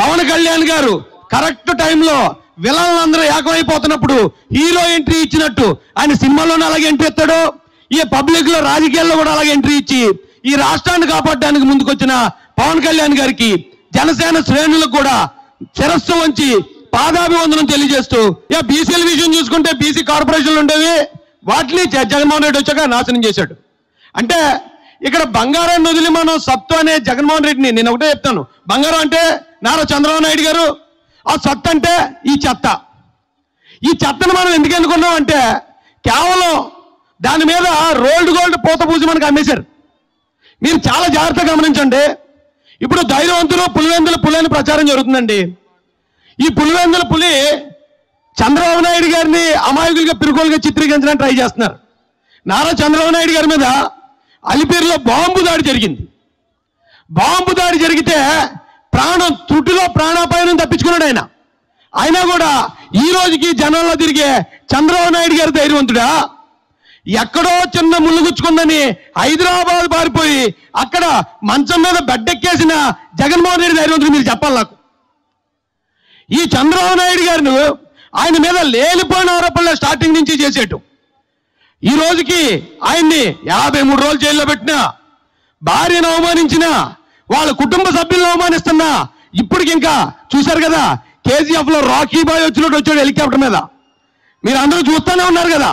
పవన్ కళ్యాణ్ గారు కరెక్ట్ టైంలో విలన్లందరూ ఏకమైపోతున్నప్పుడు hero entry ఇచ్చినట్టు ఆయన సినిమాలోనే అలాగే ఎంట్రీ ఇస్తాడు ఈ పబ్లిక్ లో రాజకీయాల్లో కూడా అలాగే ఎంట్రీ ఇచ్చి ఈ రాష్ట్రాన్ని కాపాడడానికి ముందుకొచ్చిన పవన్ కళ్యాణ్ గారికి జనసేన శ్రేణులకు కూడా శిరస్సు వంచి పాదాభివందనం తెలియజేస్తూ ఇక బీసీల విషయం చూసుకుంటే బీసీ కార్పొరేషన్లు ఉండేవి వాటిని జ- జగన్మోహన్ రెడ్డి వచ్చాక నాశనం చేశాడు అంటే ఇక్కడ బంగారాన్ని వదిలి మనం సత్తు అనే జగన్మోహన్ రెడ్డిని నేను ఒకటే చెప్తాను బంగారం అంటే నారా చంద్రబాబు నాయుడు గారు ఆ సత్తు అంటే ఈ చెత్త ఈ చెత్తను మనం ఎందుకు ఎన్నుకున్నాం అంటే కేవలం దాని మీద రోల్డ్ గోల్డ్ పూత పూసి మనకు అమ్మేశారు మీరు చాలా జాగ్రత్తగా గమనించండి ఇప్పుడు ధైర్యవంతులు పులివెందుల పులి అని ప్రచారం జరుగుతుందండి ఈ పులివెందుల పులి చంద్రబాబు నాయుడు గారిని అమాయకులుగా పిరుకోలుగా చిత్రీకరించడానికి ట్రై చేస్తున్నారు నారా చంద్రబాబు నాయుడు గారి మీద అలిపేరులో బాంబు దాడి జరిగింది బాంబు దాడి జరిగితే ప్రాణం తుటిలో ప్రాణాపాయం తప్పించుకున్నాడు ఆయన అయినా కూడా ఈ రోజుకి జనంలో తిరిగే చంద్రబాబు నాయుడు గారి ధైర్యవంతుడా ఎక్కడో చిన్న ముళ్ళుగుచ్చుకుందని హైదరాబాద్ పారిపోయి అక్కడ మంచం మీద బెడ్డెక్కేసిన జగన్మోహన్ రెడ్డి ధైర్యవంతుడు మీరు చెప్పాలి నాకు ఈ చంద్రబాబు నాయుడు గారిని ఆయన మీద లేనిపోయిన ఆరోపణలు స్టార్టింగ్ నుంచి చేసేటు ఈ రోజుకి ఆయన్ని యాభై మూడు రోజులు జైల్లో పెట్టినా భార్యను అవమానించినా వాళ్ళ కుటుంబ సభ్యులను అవమానిస్తున్నా ఇప్పటికి ఇంకా చూశారు కదా కేజీఎఫ్ లో రాకీ బాయ్ వచ్చినట్టు వచ్చాడు హెలికాప్టర్ మీద మీరు అందరూ చూస్తూనే ఉన్నారు కదా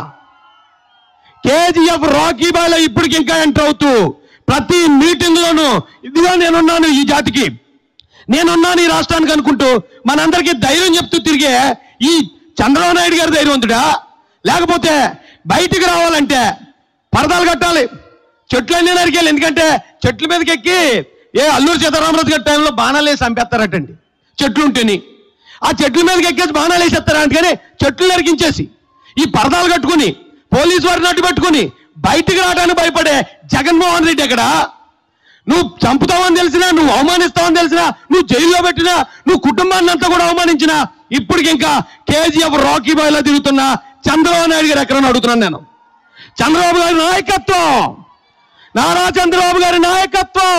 కేజీఎఫ్ రాకీ బాయ్ లో ఇప్పటికి ఇంకా ఎంటర్ అవుతూ ప్రతి మీటింగ్ లోనూ ఇదిగా నేనున్నాను ఈ జాతికి నేనున్నాను ఈ రాష్ట్రానికి అనుకుంటూ మనందరికీ ధైర్యం చెప్తూ తిరిగే ఈ చంద్రబాబు నాయుడు గారి ధైర్యవంతుడా లేకపోతే బయటికి రావాలంటే పరదాలు కట్టాలి చెట్లన్నీ నరికేయాలి ఎందుకంటే చెట్ల మీదకి ఎక్కి ఏ అల్లూరు సీతారామరాజు గారి టైంలో బాణాలు వేసి చంపేస్తారటండి చెట్లు ఉంటేని ఆ చెట్ల మీదకి ఎక్కేసి బాణాలు వేసేస్తారా అందుకని చెట్లు నరికించేసి ఈ పరదాలు కట్టుకుని పోలీసు వారిని అడ్డు పెట్టుకుని బయటికి రావడానికి భయపడే జగన్మోహన్ రెడ్డి ఎక్కడ నువ్వు చంపుతావని తెలిసినా నువ్వు అవమానిస్తావని తెలిసినా నువ్వు జైల్లో పెట్టినా నువ్వు కుటుంబాన్ని అంతా కూడా అవమానించినా ఇప్పటికి ఇంకా కేజీఎఫ్ రాకీ బాయ్లో తిరుగుతున్న చంద్రబాబు నాయుడు గారు ఎక్కడని అడుగుతున్నాను నేను చంద్రబాబు గారి నాయకత్వం నారా చంద్రబాబు గారి నాయకత్వం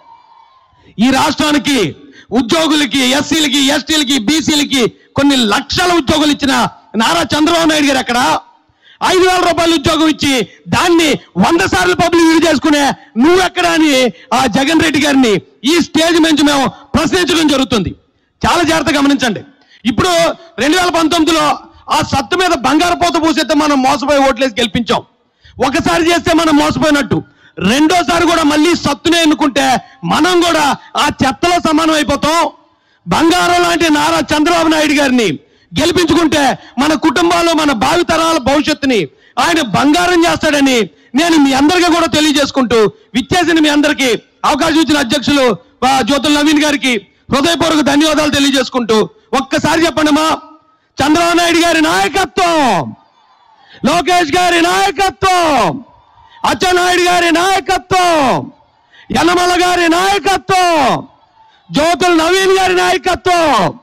ఈ రాష్ట్రానికి ఉద్యోగులకి ఎస్సీలకి ఎస్టీలకి బీసీలకి కొన్ని లక్షల ఉద్యోగులు ఇచ్చిన నారా చంద్రబాబు నాయుడు గారు ఎక్కడ ఐదు వేల రూపాయలు ఉద్యోగం ఇచ్చి దాన్ని వంద సార్లు పబ్లిక్ యూజ్ చేసుకునే నువ్వెక్కడ అని ఆ జగన్ రెడ్డి గారిని ఈ స్టేజ్ నుంచి మేము ప్రశ్నించడం జరుగుతుంది చాలా జాగ్రత్త గమనించండి ఇప్పుడు రెండు వేల పంతొమ్మిదిలో ఆ సత్తు మీద బంగారు పోత పూసేస్తే మనం మోసపోయి ఓట్లేసి గెలిపించాం ఒకసారి చేస్తే మనం మోసపోయినట్టు రెండోసారి కూడా మళ్ళీ సత్తునే ఎన్నుకుంటే మనం కూడా ఆ చెత్తలో సమానం అయిపోతాం బంగారం లాంటి నారా చంద్రబాబు నాయుడు గారిని గెలిపించుకుంటే మన కుటుంబాలు మన భావితరాల భవిష్యత్తుని ఆయన బంగారం చేస్తాడని నేను మీ అందరికీ కూడా తెలియజేసుకుంటూ విచ్చేసిన మీ అందరికీ అవకాశం ఇచ్చిన అధ్యక్షులు ఆ, జ్యోతుల నవీన్ గారికి హృదయపూర్వక ధన్యవాదాలు తెలియజేసుకుంటూ ఒక్కసారి చెప్పండి మా చంద్రబాబు నాయుడు గారి నాయకత్వం లోకేష్ గారి నాయకత్వం అచ్చెన్నాయుడు గారి నాయకత్వం యనమల గారి నాయకత్వం జ్యోతుల నవీన్ గారి నాయకత్వం